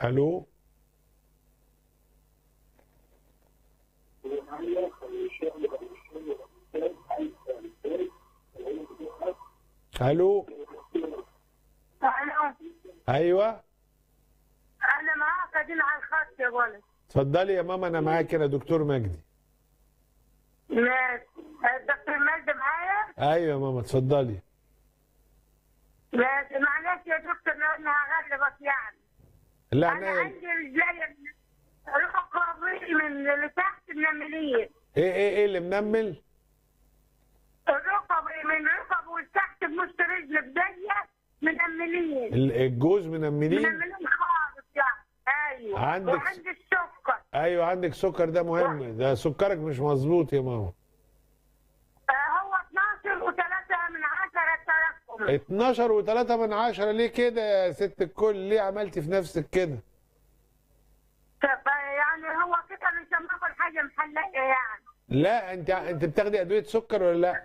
الو الو أهلا ايوه أنا معاك قاعدين على الخط يا ولد اتفضلي يا ماما انا معاك انا دكتور مجدي ماشي الدكتور مجدي معايا ايوه يا ماما اتفضلي ماشي معلش يا دكتور لأن هغلبك يعني لا أنا انا عندي رجالي رقبي من اللي تحت النملين ايه ايه ايه اللي منمل رقبي من رقب وتحت بنص رجل بداية منملين ال- الجوز منملين منملين خالص يعني أيوه عندك- وعندي السكر ايوه عندك سكر ده مهم ده سكرك مش مظبوط يا ماما آه، هو 12 و3 من 10 تراكم 12 و3 من عشرة ليه كده يا ست الكل ليه عملتي في نفسك كده طب يعني هو كده مش هناكل حاجة محلقة يعني لا انت انت بتاخدي ادويه سكر ولا لا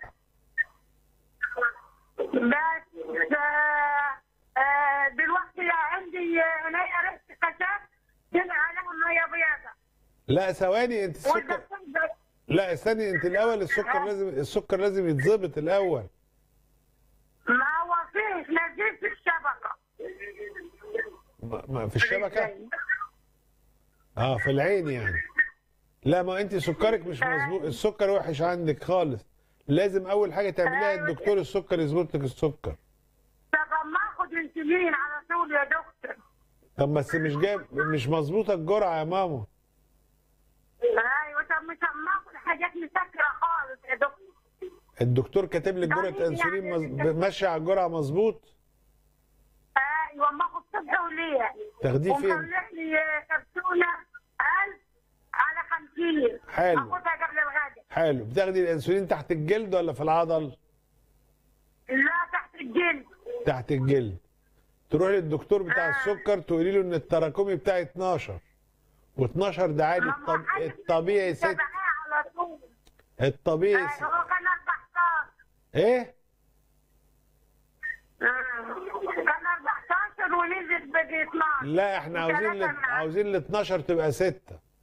بس آه، آه، دلوقتي عندي عينيا ريحة خشب طلع عليها مية بيضاء لا ثواني انت السكر والدكتور ده- لا استني انت الاول السكر لازم السكر لازم يتظبط الاول ما هو فيه نزيف في الشبكة ما ما في الشبكه اه في العين يعني لا ما انت سكرك مش مظبوط السكر وحش عندك خالص لازم اول حاجه تعمليها الدكتور السكر يظبط لك السكر طب ما اخد انسولين على طول يا دكتور طب بس مش جايب مش مظبوطه الجرعه يا ماما ايوه طب مش ما اخد حاجات مسكرة خالص يا دكتور الدكتور كاتب لك جرعه يعني انسولين مز... يعني- ماشيه على الجرعه مظبوط ايوه ما اخد صبح وليل تاخديه فين ومطلع لي كبسولة 1000 على 50 حلو. اخدها قبل الغداء حلو بتاخدي الانسولين تحت الجلد ولا في العضل لا تحت الجلد تحت الجلد تروح للدكتور بتاع آه. السكر تقولي له ان التراكمي بتاعي 12 و12 ده عادي ما هو الطب... حاجة الطبيعي ست تبعها على طول الطبيعي آه، ست... هو كان 14 ايه آه، كان 14 ونزل بقي 12 لا احنا عاوزين ل... وثلاثة معاه. عاوزين ال 12 تبقى 6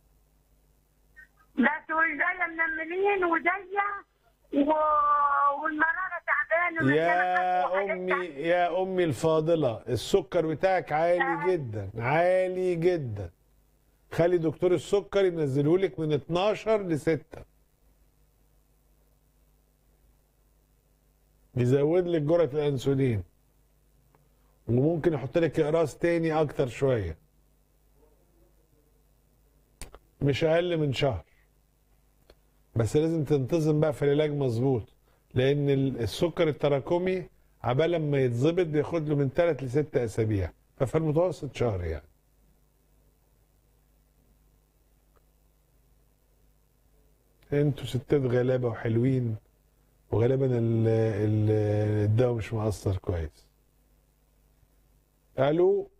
بس والجاية منملين وجاية و... والمرارة تعبانة يا امي يا امي الفاضله السكر بتاعك عالي آه. جدا عالي جدا خلي دكتور السكر ينزله لك من 12 ل 6 يزود لك جرعه الانسولين وممكن يحط لك اقراص تاني اكتر شويه مش اقل من شهر بس لازم تنتظم بقى في العلاج مظبوط لان ال- السكر التراكمي عبال ما يتظبط بياخد له من 3 ل 6 اسابيع ففي المتوسط شهر يعني انتوا ستات غلابه وحلوين وغالبا ال- ال- الدواء مش مؤثر كويس الو